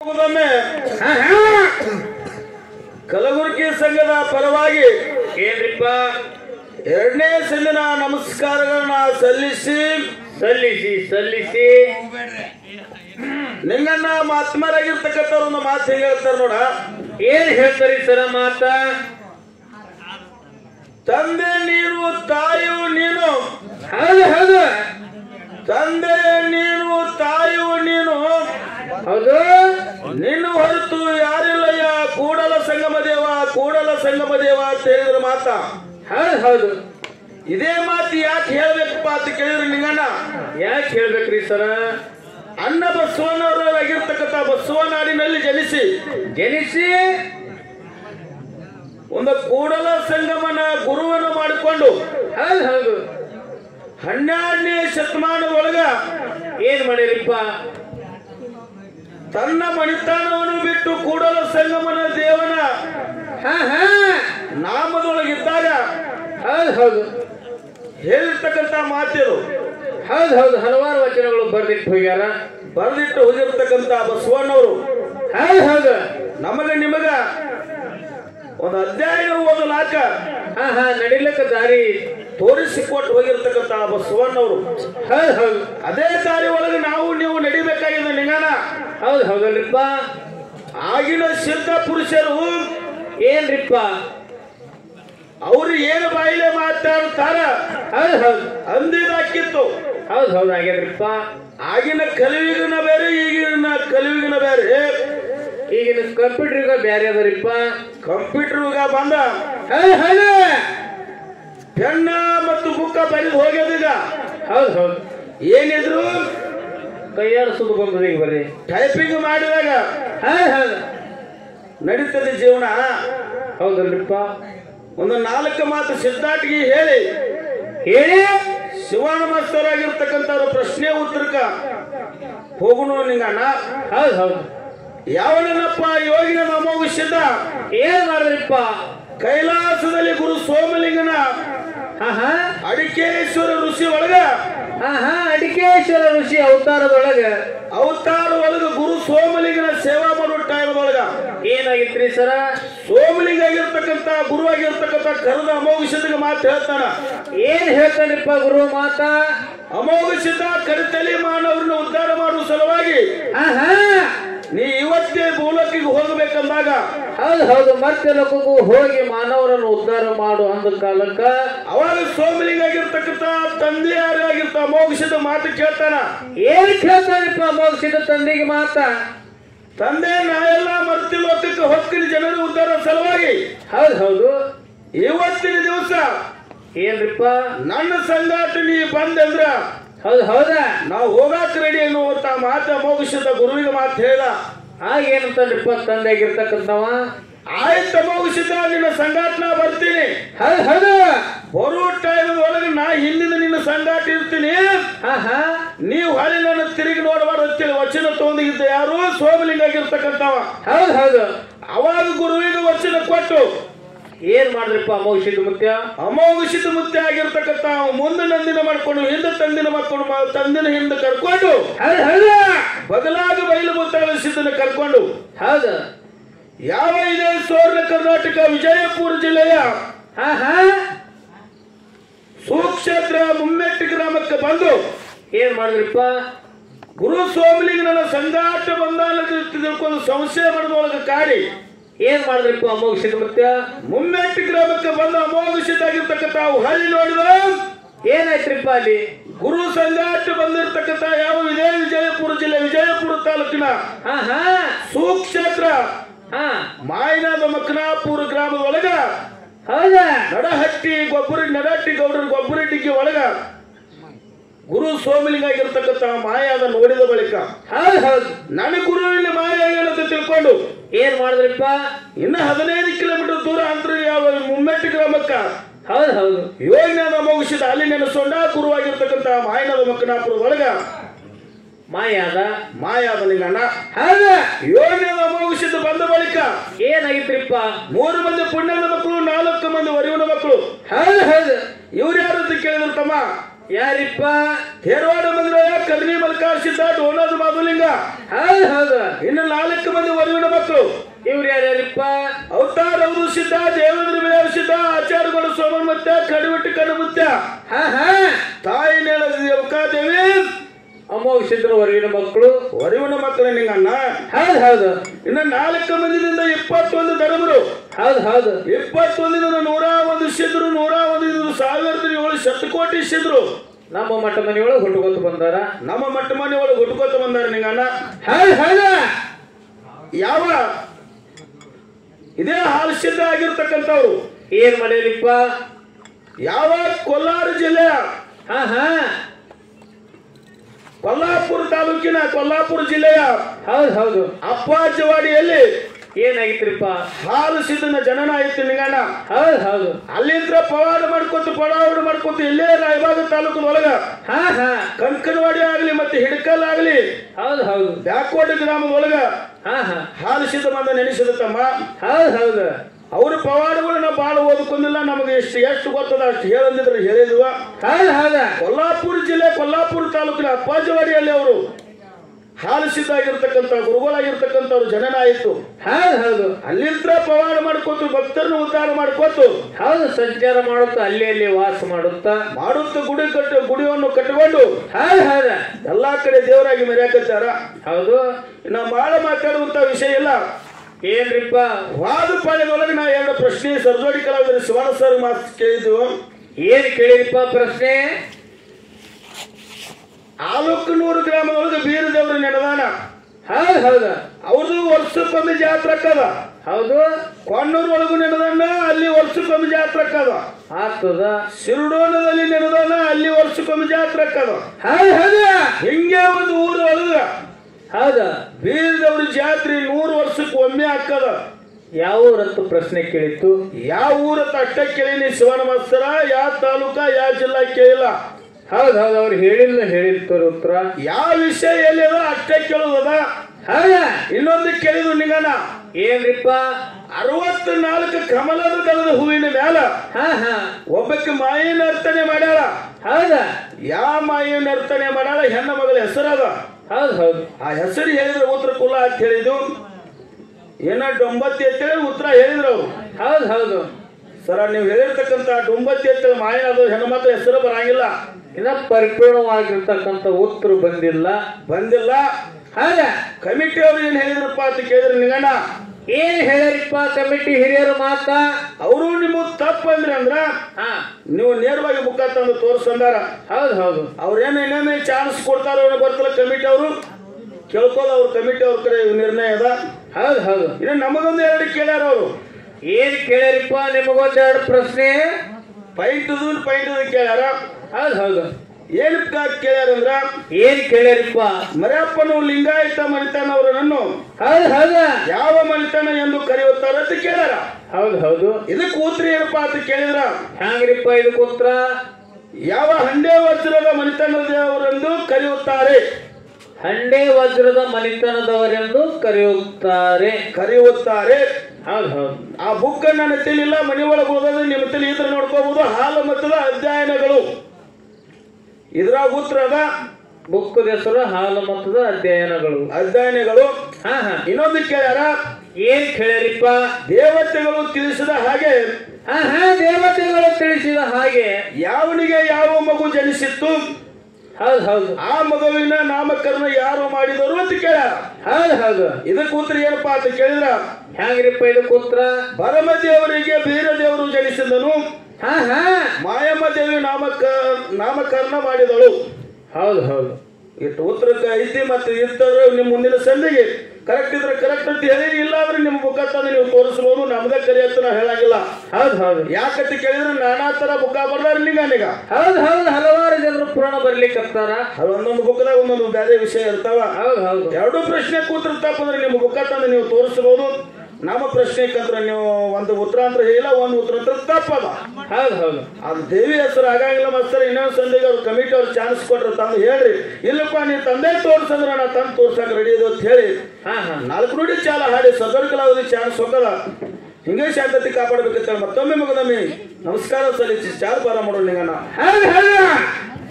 ಹೋಗುದೊಮ್ಮೆ ಕಲಬುರಗಿ ಸಂಘದ ಪರವಾಗಿ ಏನ್ರಿಪ್ಪ ಎರಡನೇ ಸಂದಿನ ನಮಸ್ಕಾರಗಳನ್ನ ಸಲ್ಲಿಸಿ ಸಲ್ಲಿಸಿ ಸಲ್ಲಿಸಿ ನಿಂಗಣ್ಣ ಮಾತ್ಮರಾಗಿರ್ತಕ್ಕಂಥವ್ರು ಒಂದು ಮಾತು ಹೇಗೆ ಹೇಳ್ತಾರೆ ನೋಡ ಏನ್ ಹೇಳ್ತಾರಿ ಸರ ಮಾತ ತಂದೆ ನೀನು ತಾಯಿಯು ನೀನು ಹೌದು ಹೌದು ತಂದೆ ನೀನು ತಾಯಿಯು ನೀನು ಹೌದು ನಿನ್ನ ಹೊರತು ಯಾರಿಲ್ಲಯ್ಯ ಕೂಡಲ ಸಂಗಮ ದೇವ ಕೂಡಲ ಸಂಗಮ ದೇವ ಅಂತ ಹೇಳಿದ್ರ ಮಾತ ಹೌದು ಹೌದು ಇದೇ ಮಾತು ಯಾಕೆ ಹೇಳ್ಬೇಕಪ್ಪ ಅಂತ ಕೇಳಿದ್ರು ನಿಂಗಣ್ಣ ಯಾಕೆ ಹೇಳ್ಬೇಕ್ರಿ ಸರ ಅನ್ನ ಬಸವನವರಾಗಿರ್ತಕ್ಕಂಥ ಬಸವನಾಡಿನಲ್ಲಿ ಜನಿಸಿ ಜನಿಸಿ ಒಂದು ಕೂಡಲ ಸಂಗಮನ ಗುರುವನ್ನು ಮಾಡಿಕೊಂಡು ಹೌದು ಹೌದು ಹನ್ನೆರಡನೇ ಶತಮಾನದೊಳಗ ಏನ್ ಮಾಡಿರಿಪ್ಪ ತನ್ನ ಮಣಿತಾಣವನ್ನು ಬಿಟ್ಟು ಕೂಡಲ ಸಂಗಮನ ದೇವನ ಹಾ ಹಾ ನಾಮದೊಳಗಿದ್ದಾಗ ಹೌದು ಹೌದು ಹೇಳಿರ್ತಕ್ಕಂಥ ಮಾತಿರು ಹೌದು ಹೌದು ಹಲವಾರು ವಚನಗಳು ಬರ್ದಿಟ್ಟು ಹೋಗ್ಯಾರ ಬರೆದಿಟ್ಟು ಹೋಗಿರ್ತಕ್ಕಂಥ ಬಸವಣ್ಣವರು ಹೌದು ಹೌದು ನಮಗ ನಿಮಗ ಒಂದು ಅಧ್ಯಾಯ ಓದಲಾಕ ಹಾ ಹಾ ನಡಿಲಕ್ಕ ದಾರಿ ತೋರಿಸಿಕೊಟ್ಟು ಹೋಗಿರ್ತಕ್ಕಂಥ ಬಸವಣ್ಣವರು ಹೌದು ಹೌದು ಅದೇ ದಾರಿ ಒಳಗೆ ನಾವು ನೀವು ನಡಿಬೇಕಾಗಿದೆ ನಿಂಗಣ ಹೌದು ಹೌದಲ್ರಿಪ್ಪ ಆಗಿನ ಸಿದ್ಧ ಪುರುಷರು ಏನ್ರಿಪ್ಪ ಅವರು ಏನು ಬಾಯಿಲೆ ಮಾತಾಡ್ತಾರ ಹೌದು ಹೌದು ಅಂದಿದಾಕಿತ್ತು ಹೌದು ಹೌದು ಆಗ್ಯದ್ರಿಪ್ಪ ಆಗಿನ ಕಲಿಯುಗನ ಬೇರೆ ಈಗಿನ ಕಲಿಯುಗನ ಬೇರೆ ಈಗಿನ ಕಂಪ್ಯೂಟರ್ ಯುಗ ಬ್ಯಾರೆ ಅದರಿಪ್ಪ ಕಂಪ್ಯೂಟರ್ ಯುಗ ಬಂದ ಹೌದು ಹೌದು ಪೆನ್ನ ಮತ್ತು ಬುಕ್ಕ ಬರೆದು ಹೋಗ್ಯದೀಗ ಹೌದು ಹೌದು ಏನಿದ್ರು ಕೈಯಾಡಿಸೋದು ಬಂದದ ಈಗ ಬರೀ ಟೈಪಿಂಗ್ ಮಾಡಿದಾಗ ಹೌದು ಹೌದು ನಡೀತದೆ ಜೀವನ ಹೌದಲ್ರಿಪ್ಪ ಒಂದು ನಾಲ್ಕು ಮಾತು ಸಿದ್ಧಾಟಿಗೆ ಹೇಳಿ ಹೇಳಿ ಶಿವಣ್ಣ ಮಾಸ್ತರಾಗಿರ್ತಕ್ಕಂಥವ್ರ ಪ್ರಶ್ನೆ ಉತ್ತರಕ್ಕ ಹೋಗುನು ನಿಂಗಣ್ಣ ಹೌದು ಹೌದು ಯಾವನಪ್ಪ ಯೋಗಿನ ನಮೋಗಿಸಿದ್ದ ಏನ್ ಮಾಡಿದ್ರಿಪ್ಪ ಕೈಲಾಸದಲ್ಲಿ ಗುರು ಸೋಮಲಿಂಗನ ಹಾ ಹಾ ಅಡಿಕೇಶ್ವರ ಋಷಿ ಒಳಗ ಹಾ ಹಾ ಅಡಿಕೇಶ್ವರ ಋಷಿ ಅವತಾರದೊಳಗ ಅವತಾರ ಒಳಗ ಗುರು ಸೋಮಲಿಂಗನ ಸೇವಾ ಮಾಡೋ ಟೈಮ್ ಒಳಗ ಏನಾಗಿತ್ರಿ ಸರ ಸೋಮಲಿಂಗ ಆಗಿರ್ತಕ್ಕಂಥ ಗುರು ಆಗಿರ್ತಕ್ಕಂಥ ಕರೆದ ಅಮೋಘಿಸಿದ ಮಾತು ಹೇಳ್ತಾನ ಏನ್ ಹೇಳ್ತಾನ್ರಿಪ್ಪ ಗುರು ಮಾತ ಅಮೋಘಿಸಿದ ಕರಿತಲಿ ಮಾನವರನ್ನ ಉದ್ಧಾರ ಮಾಡುವ ಸಲುವಾಗಿ ಹಾ ಹಾ ನೀ ಇವತ್ತೇ ಭೂಲೋಕಿಗೆ ಹೋಗಬೇಕಂದಾಗ ಹೌದು ಹೌದು ಮತ್ತೆ ಲೋಕಕ್ಕೂ ಹೋಗಿ ಮಾನವರನ್ನು ಉದ್ಧಾರ ಮಾಡು ಅಂದ ಕಾಲಕ್ಕ ಅವಾಗ ಸೋಮಲಿಂಗ ಆಗಿರ್ತಕ್ಕಂಥ ತಂದೆ ಯಾರಾಗಿರ್ತ ಅಮೋಘಿಸಿದ ಮಾತು ಕೇಳ್ತಾನ ಏನ್ ಕೇಳ್ತಾನಿಪ್ಪ ಮೋಗಿಸಿದ ತಂದೆಗೆ ಮಾತ ತಂದೆ ನಾ ಎಲ್ಲ ಮರ್ತಿ ಲೋಕಕ್ಕೆ ಹೊಕ್ಕಿನ ಜನರ ಉದ್ಧಾರ ಸಲುವಾಗಿ ಹೌದು ಹೌದು ಇವತ್ತಿನ ದಿವಸ ಏನ್ರಿಪ್ಪ ನನ್ನ ಸಂಗಾಟ ನೀ ಬಂದಂದ್ರ ಹೌದು ಹೌದಾ ನಾವು ಹೋಗಾಕ ರೆಡಿ ಅನ್ನುವಂತ ಮಾತ ಮೋಗಿಸಿದ ಗುರುವಿಗೆ ಮಾತು ಹೇಳ ಆಗ ಏನಂತಾನ್ರಿಪ್ಪ ತಂದೆ ಆಗಿರ್ತಕ್ಕಂಥವ ಆಯ್ತ ಮೋಗಿಸಿದ ನಿನ್ನ ಸಂಗಾಟ ನಾ ಬರ್ತೀನಿ ಹೌದು ಹೌದು ಬರೋ ಟೈಮ್ ಒಳಗೆ ನಾ ಹಿಂದಿನ ನಿನ್ನ ಸಂಗಾಟ ಇರ್ತೀನಿ ಹಾ ಹಾ ನೀವು ಹೊಳೆ ನನ್ನ ತಿರುಗಿ ನೋಡಬಾರ್ದು ಅಂತೇಳಿ ವಚನ ತಗೊಂಡಿದ್ದ ಯಾರು ಸೋಮಲಿಂಗ ಆಗಿರ್ತಕ್ಕಂಥವ ಹೌದು ಹೌದು ಅವಾಗ ಗುರುವಿಗೆ ವಚನ ಕೊಟ್ಟು ಏನ್ ಮಾಡಿದ್ರಿಪ್ಪ ಮೋಗಿಸಿದ ಮುತ್ಯ ಅಮೋಘಿಸಿದ ಮುತ್ತೆ ಆಗಿರ್ತಕ್ಕಂಥ ಮುಂದೆ ನಂದಿನ ಮಾಡ್ಕೊಂಡು ಹಿಂದೆ ತಂದಿನ ಮಾಡ್ಕೊಂಡು ಮ- ತಂದಿನ ಹಿಂದೆ ಕರ್ಕೊಂಡು ಹೌದು ಹೌದು ಬದಲಾಗಿ ಬಯಲು ಮುತ್ತಾಳಿಸಿದ್ದನ್ನ ಕರ್ಕೊಂಡು ಹೌದು ಯಾವ ಇದೆ ಸುವರ್ಣ ಕರ್ನಾಟಕ ವಿಜಯಪುರ ಜಿಲ್ಲೆಯ ಹಾ ಹಾ ಸುಕ್ಷೇತ್ರ ಮುಮ್ಮೆಟ್ಟಿ ಗ್ರಾಮಕ್ಕೆ ಬಂದು ಏನ್ ಮಾಡಿದ್ರಿಪ್ಪ ಗುರು ಸೋಮಲಿಂಗನ ಸಂಗಾಟ ಬಂದಾನ ತಿಳ್ಕೊಂಡು ಸಂಶಯ ಮಾಡಿದೊಳಗೆ ಕಾಡಿ ಏನ್ ಮಾಡಿದ್ರಿಪ್ಪ ಮೋಗಿಸಿದ ಮುತ್ಯ ಮುಮ್ಮೆಟ್ಟಿ ಗ್ರಾಮಕ್ಕೆ ಬಂದು ಅಮೋಘಿಸಿದಾಗಿರ್ತಕ್ಕಂಥ ಹಳ್ಳಿ ನೋಡಿದ ಏನಾಯ್ತ್ರಿಪ್ಪ ಅಲ್ಲಿ ಗುರು ಸಂಗಾಟ ಬಂದಿರತಕ್ಕಂಥ ಯಾವ ಇದೇ ವಿಜಯಪುರ ಜಿಲ್ಲೆ ವಿಜಯಪುರ ತಾಲೂಕಿನ ಹಾ ಹಾ ಸುಕ್ಷೇತ್ರ ಹಾ ಮಾಯನಾದ ಮಕ್ಕನಾಪುರ ಗ್ರಾಮದ ಒಳಗ ಹೌದಾ ನಡಹಟ್ಟಿ ಗೊಬ್ಬರ ನಡಹಟ್ಟಿ ಗೌಡರ ಗೊಬ್ಬರಟ್ಟಿಗೆ ಒಳಗ ಗುರು ಸೋಮಲಿಂಗ ಆಗಿರ್ತಕ್ಕಂಥ ಮಾಯಾದ ನೋಡಿದ ಬಳಿಕ ಹೌದು ಹೌದು ನನ್ನ ಗುರುವಿನ ಮಾಯ ಏನಂತ ತಿಳ್ಕೊಂಡು ಏನ್ ಮಾಡಿದ್ರಿಪ್ಪ ಇನ್ನು ಹದಿನೈದು ಕಿಲೋಮೀಟರ್ ದೂರ ಅಂತರ ಯಾವ ಮುಮ್ಮೆಟ್ಟಿ ಗ್ರಾಮಕ್ಕ ಹೌದು ಹೌದು ಯೋಗಿನಾದ ಮುಗಿಸಿದ ಅಲ್ಲಿ ನೆನೆಸೊಂಡ ಗುರುವಾಗಿರ್ತಕ್ಕಂಥ ಮಾಯನಾದ ಮಕ್ಕನಾಪುರ ಒಳಗ ಮಾಯಾದ ಮಾಯಾದ ಲಿಂಗಣ್ಣ ಹೌದು ಯೋಗಿನಾದ ಮುಗಿಸಿದ್ದು ಬಂದ ಬಳಿಕ ಏನಾಗಿತ್ರಿಪ್ಪ ಮೂರು ಮಂದಿ ಪುಣ್ಯದ ಮಕ್ಕಳು ನಾಲ್ಕು ಮಂದಿ ವರಿವನ ಮಕ್ಕಳು ಹೌದು ಹೌದು ಇವ್ರು ಯಾರು ಅಂತ ಕೇಳಿದ್ರು ತಮ್ಮ ಯಾರಿಪ್ಪ ಹೇರವಾಡ ಮಂದಿರ ಕರ್ನಿ ಮಲ್ಕಾರ್ ಸಿದ್ಧ ಡೋನದ ಮಾಧುಲಿಂಗ ಹೌದು ಹೌದು ಇನ್ನು ನಾಲ್ಕು ಮಂದಿ ವರುವಿನ ಮಕ್ಕಳು ಇವ್ರು ಯಾರ್ಯಾರಿಪ್ಪ ಅವತಾರ ಅವರು ಸಿದ್ಧ ದೇವೇಂದ್ರ ಬಿಳಿಯವರು ಸಿದ್ಧ ಆಚಾರ್ಯಗಳು ಸೋಮನ್ ಮತ್ತೆ ಕಡಿಬಿಟ್ಟು ಕಡುಮುತ್ಯ ಹಾ ಹಾ ತಾಯಿ ನೇಳ ದೇವಿ ಅಮೋಘ ಸಿದ್ಧರ ಹೊರಗಿನ ಮಕ್ಕಳು ವರುವಿನ ಮಕ್ಕಳು ನಿಂಗಣ್ಣ ಹೌದು ಹೌದು ಇನ್ನು ನಾಲ್ಕು ಮಂದಿದಿಂದ ಇಪ್ಪತ್ತೊಂದು ಧರ್ಮರು ಹೌದು ಹೌದು ಇಪ್ಪತ್ತೊಂದಿನ ನೂರ ಒಂದು ಸಿದ್ರು ನೂರ ಒಂದು ಇದ್ರು ಸಾವಿರದ ಏಳು ಶತಕೋಟಿ ಸಿದ್ರು ನಮ್ಮ ಮಠ ಮನೆಯೊಳಗೆ ಹುಟ್ಟುಕೊತ ಬಂದಾರ ನಮ್ಮ ಮಟ್ಟ ಮನೆ ಒಳಗೆ ಹುಟ್ಕೋತ ಬಂದಾರ ನಿಂಗಣ್ಣ ಹೌದು ಹೌದು ಯಾವ ಇದೇ ಹಾಲು ಸಿದ್ಧ ಆಗಿರ್ತಕ್ಕಂಥವ್ರು ಏನ್ ಮಾಡ್ಯಾರಿಪ್ಪ ಯಾವ ಕೋಲಾರ ಜಿಲ್ಲೆಯ ಹಾ ಹಾ ಕೊಲ್ಲಾಪುರ ತಾಲೂಕಿನ ಕೊಲ್ಲಾಪುರ ಜಿಲ್ಲೆಯ ಹೌದು ಹೌದು ಅಪ್ಪಾಜವಾಡಿಯಲ್ಲಿ ಏನಾಗಿತ್ರಿಪ್ಪ ಹಾಲು ಸಿದ್ಧನ ಜನನ ಆಯ್ತು ನಿಂಗಣ್ಣ ಹೌದು ಹೌದು ಅಲ್ಲಿಂದ ಪವಾಡ ಮಾಡ್ಕೊತ ಪಡಾವಡ ಮಾಡ್ಕೊತ ಇಲ್ಲೇ ರಾಯಬಾಗ ತಾಲೂಕಿನೊಳಗ ಹಾ ಹಾ ಕಂಕನವಾಡಿ ಆಗ್ಲಿ ಮತ್ತೆ ಹಿಡಕಲ್ ಆಗ್ಲಿ ಹೌದು ಹೌದು ಬ್ಯಾಕ್ವಾರ್ಡ್ ಗ್ರಾಮದೊಳಗ ಹಾ ಹಾ ಹಾಲು ಸಿದ್ಧ ಬಂದ ನೆನೆಸಿದ ತಮ್ಮ ಹೌದು ಹೌದು ಅವ್ರ ಪವಾಡಗಳು ನಾವು ಭಾಳ ಓದ್ಕೊಂಡಿಲ್ಲ ನಮಗೆ ಎಷ್ಟು ಎಷ್ಟು ಗೊತ್ತದ ಅಷ್ಟು ಹೇಳಂದಿದ್ರೆ ಹೇಳಿದ್ವ ಹೌದು ಹೌದು ಕೊಲ್ಲಾಪುರ ಜಿಲ್ಲೆ ಕೊಲ್ಲಾಪುರ ತಾಲೂಕಿನ ಅಪ್ಪಾಜವಾಡಿಯಲ್ಲಿ ಅವರು ಹಾಲು ಸಿದ್ಧ ಆಗಿರ್ತಕ್ಕಂಥ ಗುರುಗಳಾಗಿರ್ತಕ್ಕಂಥವ್ರು ಜನನ ಆಯಿತು ಹೌದು ಹೌದು ಅಲ್ಲಿಂದ ಪವಾಡ ಮಾಡ್ಕೊತು ಭಕ್ತರನ್ನು ಉದ್ಧಾರ ಮಾಡ್ಕೊತು ಹೌದು ಸಂಚಾರ ಮಾಡುತ್ತಾ ಅಲ್ಲಿ ಅಲ್ಲಿ ವಾಸ ಮಾಡುತ್ತಾ ಮಾಡುತ್ತ ಗುಡಿ ಕಟ್ಟು ಗುಡಿಯನ್ನು ಕಟ್ಟಿಕೊಂಡು ಹೌದು ಹೌದು ಎಲ್ಲಾ ಕಡೆ ದೇವರಾಗಿ ಮೆರೆಯಕತ್ತಾರ ಹೌದು ಇನ್ನ ಬಹಳ ಮಾತಾಡುವಂತ ವಿಷಯ ಇಲ್ಲ ಏನ್ರಿಪ್ಪ ವಾದಪಾಳ್ಯದೊಳಗೆ ನಾ ಎರಡು ಪ್ರಶ್ನೆ ಸರ್ಜೋಡಿ ಕಲಾವಿದರು ಶಿವನ ಸರ್ ಮಾತು ಕೇಳಿದ್ವು ಏನ್ ಕೇಳಿರಿಪ್ಪ ಪ್ರಶ್ನೆ ಆಲೂಕನೂರು ಗ್ರಾಮದೊಳಗೆ ಬೀರ ದೇವರು ನೆನದಾನ ಹೌದು ಹೌದು ಅವ್ರದ್ದು ವರ್ಷಕ್ಕೊಮ್ಮೆ ಜಾತ್ರೆ ಅಕ್ಕದ ಹೌದು ಕೊಣ್ಣೂರು ಒಳಗೂ ನೆನದಾನ ಅಲ್ಲಿ ವರ್ಷಕ್ಕೊಮ್ಮೆ ಜಾತ್ರೆ ಅಕ್ಕದ ಆಗ್ತದ ಸಿರುಡೋನದಲ್ಲಿ ನೆನದಾನ ಅಲ್ಲಿ ವರ್ಷಕ್ಕೊಮ್ಮೆ ಜಾತ್ರೆ ಅಕ್ಕದ ಹೌದು ಹೌದು ಹಿಂಗೆ ಒಂದು ಊರು ಒಳಗ ಹೌದು ಬೀರದವ್ರ ಜಾತ್ರೆ ನೂರು ವರ್ಷಕ್ಕೆ ಒಮ್ಮೆ ಅಕ್ಕದ ಯಾವ ಊರಂತ ಪ್ರಶ್ನೆ ಕೇಳಿತ್ತು ಯಾವ ಊರತ್ತ ಅಷ್ಟೇ ಕೇಳಿನಿ ಶಿವನ ಮಾಸ್ತರ ಯಾವ ತಾಲೂಕ ಯಾವ ಜಿಲ್ಲಾ ಕೇಳಿಲ್ಲ ಹೌದು ಹೌದು ಅವ್ರು ಹೇಳಿಲ್ಲ ಹೇಳಿರ್ತಾರೆ ಉತ್ತರ ಯಾವ ವಿಷಯ ಎಲ್ಲಿದ ಅಷ್ಟೇ ಕೇಳುದದ ಹೌದಾ ಇನ್ನೊಂದು ಕೇಳಿದ್ರು ನಿಂಗನ ಏನ್ರಿಪ್ಪ ಅರವತ್ತು ನಾಲ್ಕು ಕಮಲದ ದಳದ ಹೂವಿನ ಮ್ಯಾಲ ಹಾ ಹಾ ಒಬ್ಬಕ್ಕೆ ಮಾಯಿ ನರ್ತನೆ ಮಾಡ್ಯಾಳ ಹೌದಾ ಯಾವ ಮಾಯಿ ನರ್ತನೆ ಮಾಡ್ಯಾಳ ಹೆಣ್ಣ ಮಗಳ ಹೆಸರದ ಹೌದು ಹೌದು ಆ ಹೆಸರು ಹೇಳಿದ್ರೆ ಉತ್ತರ ಕುಲ ಅಂತ ಹೇಳಿದ್ದು ಏನೋ ಡೊಂಬತ್ತಿ ಅಂತೇಳಿ ಉತ್ತರ ಹೇಳಿದ್ರು ಅವ್ರು ಹೌದು ಹೌದು ಸರ ನೀವು ಹೇಳಿರ್ತಕ್ಕಂಥ ಡೊಂಬತ್ತಿ ಅಂತೇಳಿ ಮಾಯ ಅದು ಹೆಣ್ಣು ಮಕ್ಕಳ ಹೆಸರು ಬರಂಗಿಲ್ಲ ಇನ್ನ ಪರಿಪೂರ್ಣವಾಗಿರ್ತಕ್ಕಂಥ ಉತ್ತರ ಬಂದಿಲ್ಲ ಬಂದಿಲ್ಲ ಹೌದಾ ಕಮಿಟಿ ಅವ್ರು ಏನ್ ಹೇಳಿದ್ರಪ್ಪ ಅಂತ ಕೇಳಿದ್ರೆ ನಿಂಗಣ್ಣ ಏನ್ ಹೇಳಿರಿಪ್ಪ ಕಮಿಟಿ ಹಿರಿಯರ ಮಾತ ಅವರು ನಿಮಗೆ ತಪ್ಪು ಅಂದ್ರೆ ಅಂದ್ರ ಹಾ ನೀವು ನೇರವಾಗಿ ಬುಕ್ಕ ತಂದು ತೋರಿಸಂದಾರ ಹೌದು ಹೌದು ಅವ್ರೇನು ಇನ್ನೊಮ್ಮೆ ಚಾನ್ಸ್ ಕೊಡ್ತಾರೋ ಏನೋ ಗೊತ್ತಿಲ್ಲ ಕಮಿಟಿ ಅವರು ಕೇಳ್ಕೋದ ಅವ್ರ ಕಮಿಟಿ ಅವ್ರ ಕಡೆ ನಿರ್ಣಯ ಅದ ಹೌದು ಹೌದು ಇನ್ನು ನಮಗೊಂದು ಎರಡು ಕೇಳ್ಯಾರ ಅವರು ಏನ್ ಕೇಳ್ಯಾರಿಪ್ಪ ನಿಮಗೊಂದೆರಡು ಪ್ರಶ್ನೆ ಪೈಂಟ್ ಪೈಂಟ್ ಕೇಳ್ಯಾರ ಹೌದು ಹೌದು ಏನಕ್ಕ ಕೇಳ್ಯಾರಂದ್ರ ಏನ್ ಕೇಳ್ಯಾರಿಪ್ಪ ಮರ್ಯಪ್ಪನು ಲಿಂಗಾಯತ ಮನಿತನವರನ್ನು ಹೌದು ಹೌದು ಯಾವ ಮನಿತನ ಎಂದು ಕರೆಯುತ್ತಾರೆ ಅಂತ ಕೇಳ್ಯಾರ ಹೌದು ಹೌದು ಇದಕ್ಕೆ ಉತ್ತರ ಏನಪ್ಪಾ ಅಂತ ಕೇಳಿದ್ರ ಹ್ಯಾಂಗ್ರಿಪ್ಪ ಇದಕ್ಕೆ ಉತ್ತರ ಯಾವ ಹಂಡೆ ವಜ್ರದ ಮನಿತನದವರೆಂದು ಕರೆಯುತ್ತಾರೆ ಹಂಡೆ ವಜ್ರದ ಮನಿತನದವರೆಂದು ಕರೆಯುತ್ತಾರೆ ಕರೆಯುತ್ತಾರೆ ಹೌದು ಹೌದು ಆ ಬುಕ್ ನನ್ನ ತಿಳಿಲ್ಲ ಮನೆ ಒಳಗೆ ಹೋದ್ರೆ ನಿಮ್ಮ ತಲೆ ಇದ್ರೆ ನೋಡ್ಕೋಬಹುದು ಹಾಲು ಮತದ ಅಧ್ಯಯನಗಳು ಇದ್ರಾಗ ಉತ್ತರ ಅದ ಬುಕ್ಕದ ಹೆಸರು ಹಾಲು ಮತದ ಅಧ್ಯಯನಗಳು ಅಧ್ಯಯನಗಳು ಹಾ ಹಾ ಇನ್ನೊಂದು ಕೇಳ್ಯಾರ ಏನ್ ಕೇಳ್ಯಾರಿಪ್ಪ ದೇವತೆಗಳು ತಿಳಿಸಿದ ಹಾಗೆ ಹಾ ಹಾ ದೇವತೆಗಳು ತಿಳಿಸಿದ ಹಾಗೆ ಯಾವನಿಗೆ ಯಾವ ಮಗು ಜನಿಸಿತ್ತು ಹೌದು ಹೌದು ಆ ಮಗುವಿನ ನಾಮಕರಣ ಯಾರು ಮಾಡಿದರು ಅಂತ ಕೇಳ್ಯಾರ ಹೌದು ಹೌದು ಇದಕ್ಕೆ ಉತ್ತರ ಏನಪ್ಪಾ ಅಂತ ಕೇಳಿದ್ರ ಹ್ಯಾಂಗ್ರಿಪ್ಪ ಇದಕ್ಕೆ ಉತ್ತರ ಭರಮ ದೇವರಿಗೆ ಬೀರ ದೇವರು ಜನಿಸಿದನು ಹಾ ಹಾ ಮಾಯಮ್ಮ ದೇವಿ ನಾಮಕ ನಾಮಕರಣ ಮಾಡಿದಳು ಹೌದು ಹೌದು ಇಟ್ಟು ಉತ್ತರಕ್ಕೆ ಐತಿ ಮತ್ತೆ ಇರ್ತದ್ರೆ ನಿಮ್ಮ ಮುಂದಿನ ಸಂಧಿಗೆ ಕರೆಕ್ಟ್ ಇದ್ರೆ ಕರೆಕ್ಟ್ ಅಂತ ಹೇಳಿ ಇಲ್ಲ ಅಂದ್ರೆ ನಿಮ್ಮ ಬುಕ್ಕ ತಂದು ನೀವು ತೋರಿಸ್ಬೋದು ನಮ್ದೇ ಕರಿ ಅಂತ ನಾವು ಹೇಳಂಗಿಲ್ಲ ಹೌದು ಹೌದು ಯಾಕಂತ ಕೇಳಿದ್ರೆ ನಾನಾ ತರ ಬುಕ್ಕ ಬರ್ದಾರ ನಿಗ ಹೌದು ಹೌದು ಹಲವಾರು ಜನರು ಪುರಾಣ ಬರ್ಲಿಕ್ಕತ್ತಾರ ಅದು ಒಂದೊಂದು ಬುಕ್ದಾಗ ಒಂದೊಂದು ಬೇರೆ ವಿಷಯ ಇರ್ತಾವ ಹೌದು ಹೌದು ಎರಡು ಪ್ರಶ್ನೆ ಕೂತ್ರ ತಪ್ಪಂದ್ರೆ ನಿಮ್ಮ ಬುಕ್ಕ ತಂದು ನೀವು ತೋರಿಸ್ಬೋದು ನಮ್ಮ ಪ್ರಶ್ನೆಕಂತ್ರ ನೀವು ಒಂದು ಉತ್ತರ ಅಂತ ಹೇಳಿಲ್ಲ ಒಂದು ಉತ್ತರ ಅಂತ ತಪ್ಪದ ಹೌದು ಹೌದು ಅದು ದೇವಿ ಹೆಸರು ಆಗಂಗಿಲ್ಲ ಮಾಸ್ತರ ಇನ್ನೊಂದು ಸಂದಿಗೆ ಅವ್ರು ಕಮಿಟಿ ಅವ್ರು ಚಾನ್ಸ್ ಕೊಟ್ರೆ ತಂದು ಹೇಳ್ರಿ ಇಲ್ಲಪ್ಪ ನೀವು ತಂದೆ ತೋರ್ಸಂದ್ರೆ ನಾ ತಂದು ತೋರ್ಸಕ್ಕೆ ರೆಡಿ ಇದು ಅಂತ ಹೇಳಿ ಹಾ ಹಾ ನಾಲ್ಕು ನುಡಿ ಚಾಲ ಹಾಡಿ ಸದರ್ ಕಲಾವಿದ ಚಾನ್ಸ್ ಹೋಗದ ಹಿಂಗೆ ಶಾಂತತೆ ಕಾಪಾಡಬೇಕಂತ ಮತ್ತೊಮ್ಮೆ ಮಗದಮ್ಮಿ ನಮಸ್ಕಾರ ಸಲ್ಲಿಸಿ ಚಾರ್ ಬಾರ ಮಾಡೋಣ ನಿಂಗಣ್ಣ ಹೌದು ಹೌದು